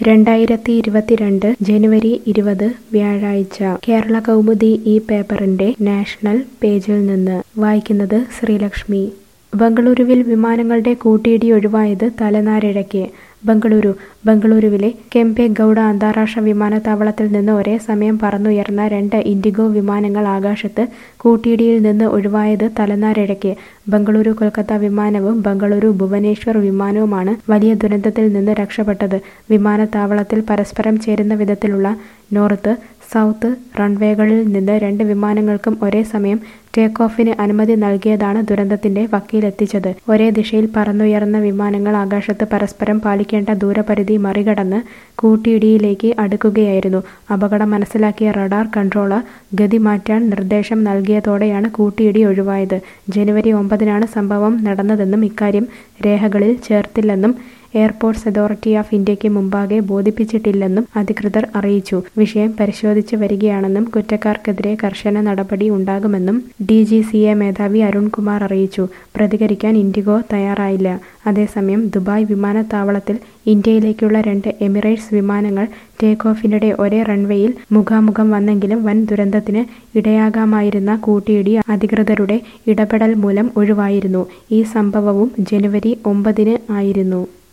രണ്ടായിരത്തി ഇരുപത്തിരണ്ട് ജനുവരി ഇരുപത് വ്യാഴാഴ്ച കേരള കൗമുദി ഈ പേപ്പറിന്റെ നാഷണൽ പേജിൽ നിന്ന് വായിക്കുന്നത് ശ്രീലക്ഷ്മി ബംഗളൂരുവിൽ വിമാനങ്ങളുടെ കൂട്ടിയിടി ഒഴിവായത് തലനാരിഴയ്ക്ക് ബംഗളൂരു ബംഗളൂരുവിലെ കെമ്പെഗൌഡ അന്താരാഷ്ട്ര വിമാനത്താവളത്തിൽ നിന്ന് ഒരേ സമയം പറന്നുയർന്ന രണ്ട് ഇൻഡിഗോ വിമാനങ്ങൾ ആകാശത്ത് കൂട്ടിയിടിയിൽ നിന്ന് ഒഴിവായത് തലനാരിഴയ്ക്ക് ബംഗളൂരു കൊൽക്കത്ത വിമാനവും ബംഗളൂരു ഭുവനേശ്വർ വിമാനവുമാണ് വലിയ ദുരന്തത്തിൽ നിന്ന് രക്ഷപ്പെട്ടത് വിമാനത്താവളത്തിൽ പരസ്പരം ചേരുന്ന വിധത്തിലുള്ള നോർത്ത് സൗത്ത് റൺവേകളിൽ നിന്ന് രണ്ട് വിമാനങ്ങൾക്കും ഒരേ സമയം ടേക്ക് ഓഫിന് അനുമതി നൽകിയതാണ് ദുരന്തത്തിന്റെ വക്കീലെത്തിച്ചത് ഒരേ ദിശയിൽ പറന്നുയർന്ന വിമാനങ്ങൾ ആകാശത്ത് പരസ്പരം പാലിക്കേണ്ട ദൂരപരിധി മറികടന്ന് കൂട്ടിയിടിയിലേക്ക് അടുക്കുകയായിരുന്നു അപകടം മനസ്സിലാക്കിയ റഡാർ കൺട്രോളർ ഗതി മാറ്റാൻ നിർദ്ദേശം നൽകിയതോടെയാണ് കൂട്ടിയിടി ഒഴിവായത് ജനുവരി ഒമ്പതിനാണ് സംഭവം നടന്നതെന്നും ഇക്കാര്യം രേഖകളിൽ ചേർത്തില്ലെന്നും എയർപോർട്ട്സ് അതോറിറ്റി ഓഫ് ഇന്ത്യയ്ക്ക് മുമ്പാകെ ബോധിപ്പിച്ചിട്ടില്ലെന്നും അധികൃതർ അറിയിച്ചു വിഷയം പരിശോധിച്ച് വരികയാണെന്നും കുറ്റക്കാർക്കെതിരെ കർശന നടപടി ഉണ്ടാകുമെന്നും ഡി ജി സി എ മേധാവി അരുൺകുമാർ അറിയിച്ചു പ്രതികരിക്കാൻ ഇൻഡിഗോ തയ്യാറായില്ല അതേസമയം ദുബായ് വിമാനത്താവളത്തിൽ ഇന്ത്യയിലേക്കുള്ള രണ്ട് എമിറേറ്റ്സ് വിമാനങ്ങൾ ടേക്ക് ഓഫിനിടെ ഒരേ റൺവേയിൽ മുഖാമുഖം വന്നെങ്കിലും വൻ ദുരന്തത്തിന് ഇടയാകാമായിരുന്ന കൂട്ടിയിടി അധികൃതരുടെ ഇടപെടൽ മൂലം ഒഴിവായിരുന്നു ഈ സംഭവവും ജനുവരി ഒമ്പതിന് ആയിരുന്നു